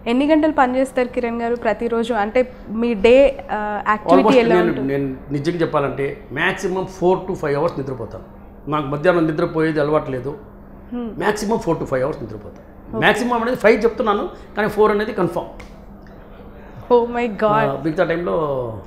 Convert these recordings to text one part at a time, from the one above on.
ఎన్ని గంటలు పనిచేస్తారు కిరణ్ గారు ప్రతిరోజు అంటే మీ డే యాక్టివిటీ ఆల్మోస్ట్ ఎలా నేను ఉంటుంది నేను నిజంగా చెప్పాలంటే maximum four to five hours నిద్రపోతాను నాకు మధ్యాహ్నం నిద్రపోయేది అలవాట్లేదు maximum four to five hours నిద్రపోతాను మ్యాక్సిమం అనేది ఫైవ్ చెప్తున్నాను కానీ ఫోర్ అనేది కన్ఫామ్ ఓ మై గాడ్ మిగతా టైంలో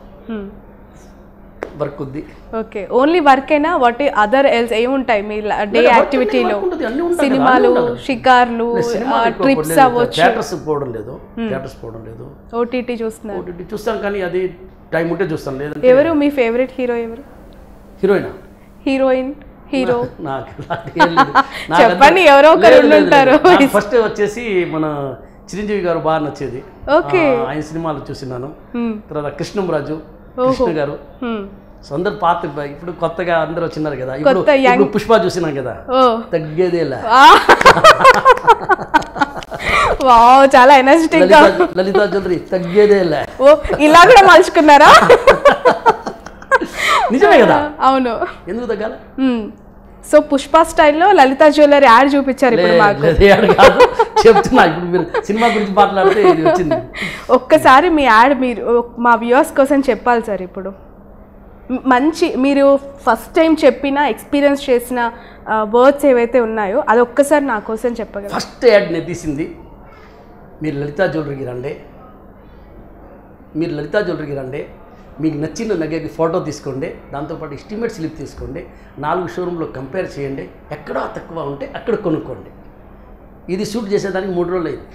వర్క్ ఉంది ఓకే ఓన్లీ వర్కేనా వాట్ అదర్ ఎల్స్ ఏముంటాయి మీ డే work యాక్టివిటీలో work ఉంటుంది, అన్నీ ఉంటాయి కదా, సినిమాలు అన్నీ ఉండాలి. షికార్లు ట్రిప్స్ అవ్వచ్చు థియేటర్స్ పోవడం లేదు థియేటర్స్ పోవడం లేదు ఓటీటీ చూస్తున్నారు OTT చూస్తాను కానీ అది టైం ఉంటే చూస్తాను లేదంటే ఎవరు మీ ఫేవరెట్ హీరో ఎవరు హీరోయినా హీరోయిన్ హీరో నాకు అలాంటి ఏం లేదు. నాకు చెప్పండి, అంత- ఎవరో ఒకరు లేదు, లేదు, ఉండుంటారు. లేదు. నాకు ఫస్ట్ వచ్చేసి మన చిరంజీవి గారు బాగా నచ్చేది ఓకే ఆ, ఆయన సినిమాలు చూసినాను తర్వాత కృష్ణంరాజు ఓహో. కృష్ణ గారు సో అందరు పాత ఇప్పుడు కొత్తగా అందరూ వచ్చినారు కదా ఇప్పుడు కొత్త young- ఇప్పుడు పుష్ప చూసినాం కదా ఓ తగ్గేదేలా వావ్ చాలా ఎనర్జెటిక్ గా లలిత లలితా జ్యువెలరీ తగ్గేదేలా ఓ ఇలా కూడా మలుచుకున్నారా నిజమే కదా అవును ఎందుకు తగ్గాలి సో పుష్ప స్టైల్లో లలిత జ్యువెలరీ యాడ్ చూపించారు ఇప్పుడు మాకు లేదు, ఏడు కాదు చెప్తున్నా ఇప్పుడు మీరు సినిమా గురించి మాట్లాడితే ఇది వచ్చింది ఒక్కసారి మీ యాడ్ మీరు మా వ్యూవర్స్ కోసం చెప్పాలి సార్ ఇప్పుడు మ్- మంచి మీరు ఫస్ట్ టైం చెప్పిన ఎక్స్పీరియన్స్ చేసిన వర్డ్స్ ఏవైతే ఉన్నాయో అది ఒక్కసారి నా కోసం చెప్పగలరు ఫస్ట్ యాడ్ నేను తీసింది మీరు లలితా జ్యువెలరీకి రండి మీరు లలితా జ్యువెలరీకి రండి మీకు నచ్చిన నగకి ఫోటో తీసుకోండి దాంతోపాటు ఎస్టిమేట్ స్లిప్ తీసుకోండి నాలుగు షోరూంలో కంపేర్ చేయండి ఎక్కడో తక్కువ ఉంటే అక్కడ కొనుక్కోండి ఇది షూట్ చేసేదానికి మూడు రోజులు అయింది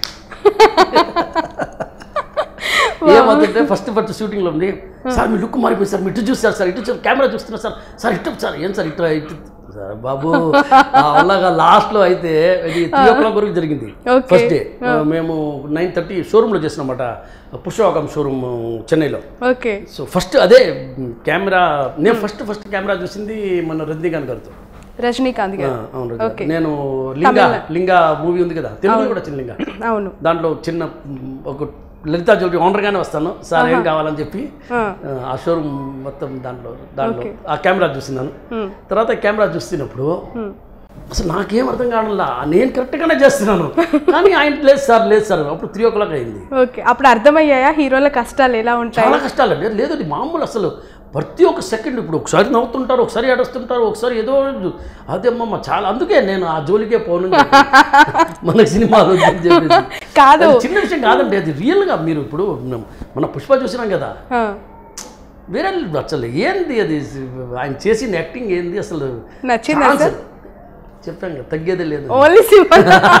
ఏమవుతుంటే ఫస్ట్ ఫస్ట్ షూటింగ్లో ఉంది సార్ మీ లుక్ మారిపోయింది సార్ మీ ఇటు చూస్తారు సార్ ఇటు చూస్తారు కెమెరా చూస్తున్నారు సార్ సార్ ఇటు సార్ ఏం సార్ ఇటు ఇటు సార్ బాబు అలాగా లాస్ట్లో అయితే ఇది త్రీ ఓ క్లాక్ వరకు జరిగింది Okay. ఫస్ట్ డే మేము నైన్ థర్టీ షోరూంలో చేసినామన్నమాట పుష్పవాగం షోరూమ్ చెన్నైలో ఓకే సో ఫస్ట్ అదే కెమెరా నేను ఫస్ట్ ఫస్ట్ కెమెరా చూసింది మన రజనీకాంత్ గారితో రజనీకాంత్ ఆ, గారు అవును రజనీకాంత్. నేను లింగా లింగా మూవీ ఉంది కదా తెలుగు కూడా వచ్చింది లింగా అవును దాంట్లో చిన్న మ్, ఒక లలితా జ్యువెలరీ ఓనర్గానే వస్తాను సార్ ఏం కావాలని చెప్పి ఆ. ఆ, ఆ షోరూమ్ మొత్తం దాంట్లో దాంట్లో ఆ కెమెరా చూసినాను తర్వాత కెమెరా చూస్తున్నప్పుడు అసలు నాకేం అర్థం కావడంలా నేను కరెక్ట్గానే చేస్తున్నాను కానీ ఆయన లేదు సార్ లేదు సార్ అప్పుడు త్రీ ఓ క్లాక్ అయింది ఓకే అప్పుడు అర్థమయ్యాయా హీరోల కష్టాలు ఎలా ఉంటాయి చాలా కష్టాలు లేదు లేదు అది మామూలు అసలు ప్రతి ఒక్క సెకండ్ ఇప్పుడు ఒకసారి నవ్వుతుంటారు ఒకసారి ఏడుస్తుంటారు ఒకసారి ఏదో అదే అమ్మమ్మ చాలా అందుకే నేను ఆ జోలికే పోను మన సినిమాలు వద్దని చెప్పేసి. కాదు అది చిన్న విషయం కాదండి అది రియల్గా మీరు ఇప్పుడు మన పుష్ప చూసినాం కదా ఆ, వేరే అసలు ఏంది అది ఆయన చేసిన యాక్టింగ్ ఏంది అసలు నచ్చిందా ఛాన్స్ సార్ చెప్పాం కదా తగ్గేదే లేదు ఓన్లీ సినిమా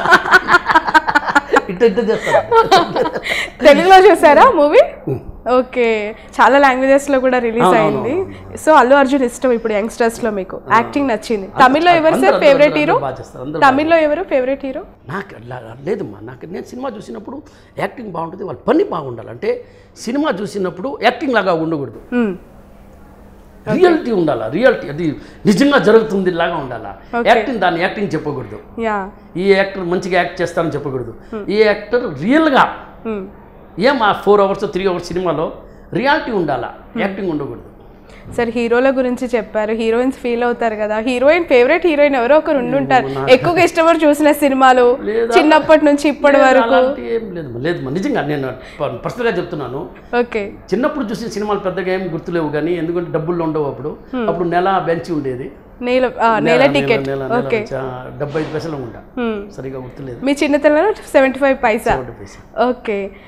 ఇట్ట ఇట్ట చేస్తారు తెలుగులో చూసారా మూవీ ఓకే చాలా లాంగ్వేజెస్ లో కూడా రిలీజ్ అయింది సో అల్లు అర్జున్ ఇష్టం ఇప్పుడు యంగ్స్టర్స్ లో మీకు యాక్టింగ్ నచ్చింది తమిళ్లో ఎవరు సార్ అందరూ- ఫేవరెట్ అందరూ హీరో బాగా చేస్తారు అందరూ తమిళ్లో ఎవరు ఫేవరెట్ హీరో నాకు అలా లేదమ్మా నాకు నేను సినిమా చూసినప్పుడు యాక్టింగ్ బాగుంటుంది వాళ్ళ పని బాగుండాలి అంటే సినిమా చూసినప్పుడు యాక్టింగ్ లాగా ఉండకూడదు రియాలిటీ ఉండాలా రియాలిటీ అది నిజంగా జరుగుతుంది లాగా ఉండాలా యాక్టింగ్ దాన్ని యాక్టింగ్ చెప్పకూడదు యా ఈ యాక్టర్ మంచిగా యాక్ట్ చేస్తారని చెప్పకూడదు ఈ యాక్టర్ రియల్గా ఏం ఆ ఫోర్ అవర్స్ త్రీ అవర్స్ సినిమాలో రియాలిటీ ఉండాలా యాక్టింగ్ ఉండకూడదు సార్ హీరోల గురించి చెప్పారు హీరోయిన్స్ ఫీల్ అవుతారు కదా హీరోయిన్ ఫేవరెట్ హీరోయిన్ ఎవరో ఒకరు ఉండుంటారు ఎక్కువగా ఇష్టపడి చూసిన సినిమాలు చిన్నప్పటి నుంచి ఇప్పటి వరకు అలాంటి ఏం లేదు లేదు నిజంగా నేను పర్సనల్గా చెప్తున్నాను ఓకే చిన్నప్పుడు చూసిన సినిమాలు పెద్దగా ఏం గుర్తులేవు కానీ ఎందుకంటే డబ్బులు ఉండవు అప్పుడు అప్పుడు నెల బెంచ్ ఉండేది నేల ఆ, నేల టికెట్ నెల నెల ఓకే చా- డెబ్బై ఐదు పైసలు ఉంటా సరిగా గుర్తులేదు మీ చిన్నతనంలో సెవెంటీ ఫైవ్ పైసా ఒకటి పైసా ఓకే